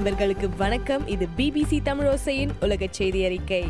நண்பர்களுக்கு வணக்கம் இது பிபிசி தமிழோசையின் உலக செய்தி அறிக்கை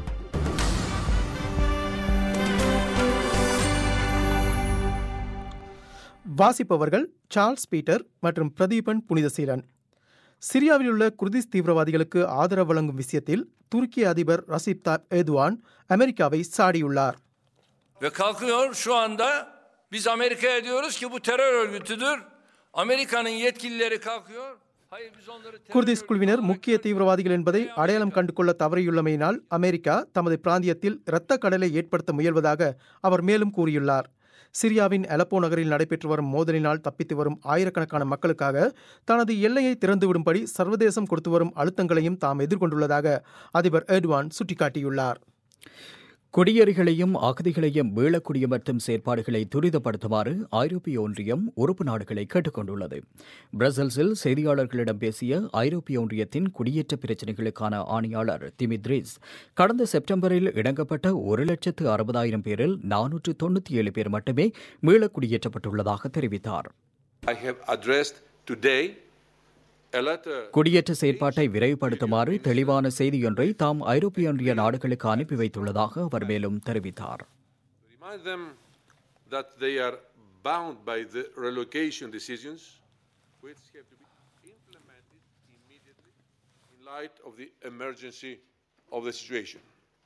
வாசிப்பவர்கள் சார்ல்ஸ் பீட்டர் மற்றும் பிரதீபன் புனிதசீலன் சிரியாவில் உள்ள குர்திஸ் தீவிரவாதிகளுக்கு ஆதரவு வழங்கும் விஷயத்தில் துருக்கி அதிபர் ரசீப் தாப் ஏதுவான் அமெரிக்காவை சாடியுள்ளார் Ve kalkıyor şu anda biz Amerika'ya diyoruz ki bu terör örgütüdür. Amerika'nın yetkilileri kalkıyor. Hayır biz onları terör Kurdish குழுவினர் முக்கிய தீவிரவாதிகள் என்பதை அடையாளம் கண்டுகொள்ள தவறியுள்ளமையினால் அமெரிக்கா தமது பிராந்தியத்தில் இரத்த கடலை ஏற்படுத்த முயல்வதாக அவர் மேலும் கூறியுள்ளார் சிரியாவின் அலப்போ நகரில் நடைபெற்று வரும் மோதலினால் தப்பித்து வரும் ஆயிரக்கணக்கான மக்களுக்காக தனது எல்லையை திறந்துவிடும்படி சர்வதேசம் கொடுத்து வரும் அழுத்தங்களையும் தாம் எதிர்கொண்டுள்ளதாக அதிபர் எர்டுவான் சுட்டிக்காட்டியுள்ளார் குடியேறிகளையும் அகதிகளையும் மீளக்குடியமர்த்தும் செயற்பாடுகளை துரிதப்படுத்துமாறு ஐரோப்பிய ஒன்றியம் உறுப்பு நாடுகளை கேட்டுக்கொண்டுள்ளது பிரசல்ஸில் செய்தியாளர்களிடம் பேசிய ஐரோப்பிய ஒன்றியத்தின் குடியேற்ற பிரச்சினைகளுக்கான ஆணையாளர் திமித்ரிஸ் கடந்த செப்டம்பரில் இடங்கப்பட்ட ஒரு லட்சத்து அறுபதாயிரம் பேரில் நானூற்று தொண்ணூற்றி ஏழு பேர் மட்டுமே மீளக்குடியேற்றப்பட்டுள்ளதாக தெரிவித்தார் I have addressed today a letter குடியேற்ற செயற்பாட்டை விரைவுபடுத்துமாறு தெளிவான செய்தியொன்றை தாம் ஐரோப்பிய ஒன்றிய நாடுகளுக்கு அனுப்பி வைத்துள்ளதாக அவர் மேலும் தெரிவித்தார் to remind them that they are bound by the relocation decisions which have to be implemented immediately in light of the emergency of the situation.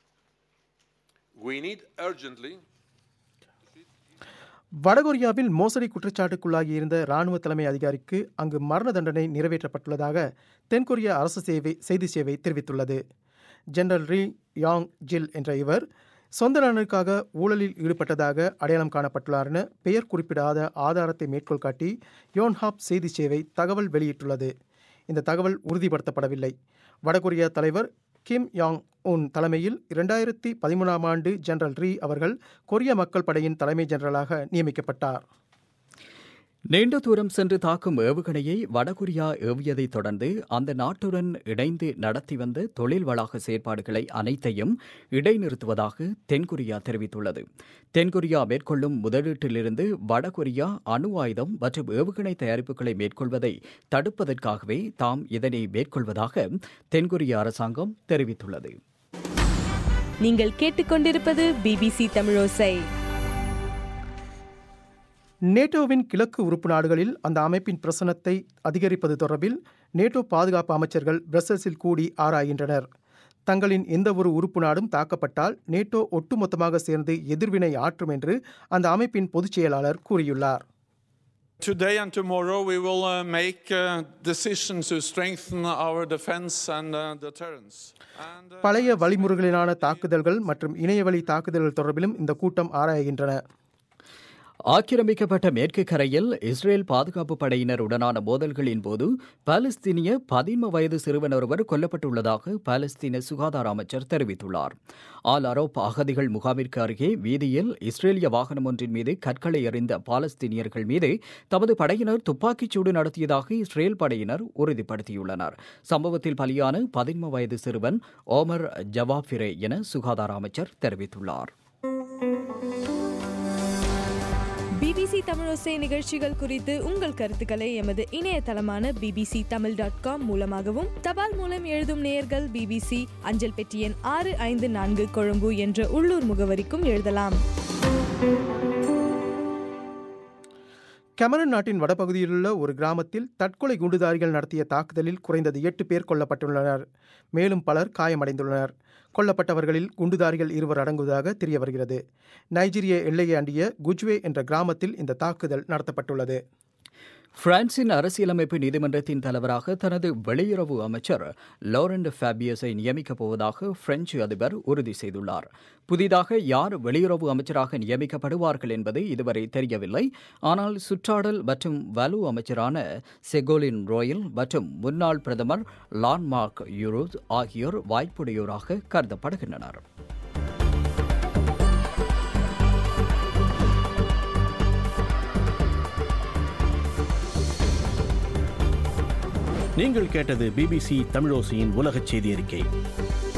We need urgently வடகொரியாவில் மோசடி குற்றச்சாட்டுக்குள்ளாகியிருந்த ராணுவ தலைமை அதிகாரிக்கு அங்கு மரண தண்டனை நிறைவேற்றப்பட்டுள்ளதாக தென்கொரிய அரசு சேவை செய்தி சேவை தெரிவித்துள்ளது ஜெனரல் ரீ யாங் ஜில் என்ற இவர் சொந்த நலனுக்காக ஊழலில் ஈடுபட்டதாக அடையாளம் காணப்பட்டுள்ளார் என பெயர் குறிப்பிடாத ஆதாரத்தை மேற்கோள் காட்டி யோன்ஹாப் செய்தி சேவை தகவல் வெளியிட்டுள்ளது இந்த தகவல் உறுதிப்படுத்தப்படவில்லை வடகொரியா தலைவர் கிம் யாங் உன் தலைமையில் இரண்டாயிரத்தி பதிமூணாம் ஆண்டு ஜெனரல் ரீ அவர்கள் கொரிய மக்கள் படையின் தலைமை ஜெனரலாக நியமிக்கப்பட்டார் நீண்ட தூரம் சென்று தாக்கும் ஏவுகணையை வடகொரியா ஏவியதைத் தொடர்ந்து அந்த நாட்டுடன் இணைந்து நடத்தி வந்த தொழில் வளாக செயற்பாடுகளை அனைத்தையும் இடைநிறுத்துவதாக தென்கொரியா தெரிவித்துள்ளது தென்கொரியா மேற்கொள்ளும் முதலீட்டிலிருந்து வடகொரியா அணு ஆயுதம் மற்றும் ஏவுகணை தயாரிப்புகளை மேற்கொள்வதை தடுப்பதற்காகவே தாம் இதனை மேற்கொள்வதாக தென்கொரிய அரசாங்கம் தெரிவித்துள்ளது நீங்கள் கேட்டுக்கொண்டிருப்பது பிபிசி தமிழோசை நேட்டோவின் கிழக்கு உறுப்பு நாடுகளில் அந்த அமைப்பின் பிரசனத்தை அதிகரிப்பது தொடர்பில் நேட்டோ பாதுகாப்பு அமைச்சர்கள் பிரசல்ஸில் கூடி ஆராய்கின்றனர் தங்களின் எந்தவொரு உறுப்பு நாடும் தாக்கப்பட்டால் நேட்டோ ஒட்டுமொத்தமாக சேர்ந்து எதிர்வினை ஆற்றும் என்று அந்த அமைப்பின் பொதுச் செயலாளர் கூறியுள்ளார் Today and tomorrow, we will uh, make uh, decisions to strengthen our defense and uh, deterrence. And, uh, பழைய வழிமுறைகளிலான தாக்குதல்கள் மற்றும் இணையவழி தாக்குதல்கள் தொடர்பிலும் இந்த கூட்டம் ஆராய்கின்றன ஆக்கிரமிக்கப்பட்ட மேற்கு கரையில் இஸ்ரேல் பாதுகாப்பு படையினருடனான மோதல்களின் போது பாலஸ்தீனிய பதின்ம வயது சிறுவன் ஒருவர் கொல்லப்பட்டுள்ளதாக பாலஸ்தீன சுகாதார அமைச்சர் தெரிவித்துள்ளார் ஆல் அரோப் அகதிகள் முகாமிற்கு அருகே வீதியில் இஸ்ரேலிய வாகனம் ஒன்றின் மீது கற்களை எறிந்த பாலஸ்தீனியர்கள் மீது தமது படையினர் துப்பாக்கிச் சூடு நடத்தியதாக இஸ்ரேல் படையினர் உறுதிப்படுத்தியுள்ளனர் சம்பவத்தில் பலியான பதின்ம வயது சிறுவன் ஓமர் ஜவாஃபிரே என சுகாதார அமைச்சர் தெரிவித்துள்ளார் பிபிசி தமிழோசை நிகழ்ச்சிகள் குறித்து உங்கள் கருத்துக்களை எமது இணையதளமான பிபிசி தமிழ் டாட் காம் மூலமாகவும் தபால் மூலம் எழுதும் நேயர்கள் பிபிசி அஞ்சல் பெட்டி எண் ஆறு ஐந்து நான்கு கொழும்பு என்ற உள்ளூர் முகவரிக்கும் எழுதலாம் கெமரன் நாட்டின் வடபகுதியிலுள்ள ஒரு கிராமத்தில் தற்கொலை குண்டுதாரிகள் நடத்திய தாக்குதலில் குறைந்தது எட்டு பேர் கொல்லப்பட்டுள்ளனர் மேலும் பலர் காயமடைந்துள்ளனர் கொல்லப்பட்டவர்களில் குண்டுதாரிகள் இருவர் அடங்குவதாக தெரிய வருகிறது நைஜீரிய எல்லையை அண்டிய குஜ்வே என்ற கிராமத்தில் இந்த தாக்குதல் நடத்தப்பட்டுள்ளது பிரான்சின் அரசியலமைப்பு நீதிமன்றத்தின் தலைவராக தனது வெளியுறவு அமைச்சர் லாரண்ட் ஃபேபியஸை நியமிக்கப் போவதாக பிரெஞ்சு அதிபர் உறுதி செய்துள்ளார் புதிதாக யார் வெளியுறவு அமைச்சராக நியமிக்கப்படுவார்கள் என்பது இதுவரை தெரியவில்லை ஆனால் சுற்றாடல் மற்றும் வலு அமைச்சரான செகோலின் ரோயல் மற்றும் முன்னாள் பிரதமர் லான்மார்க் யூரோஸ் ஆகியோர் வாய்ப்புடையோராக கருதப்படுகின்றனர் நீங்கள் கேட்டது பிபிசி தமிழோசையின் உலகச் செய்தி அறிக்கை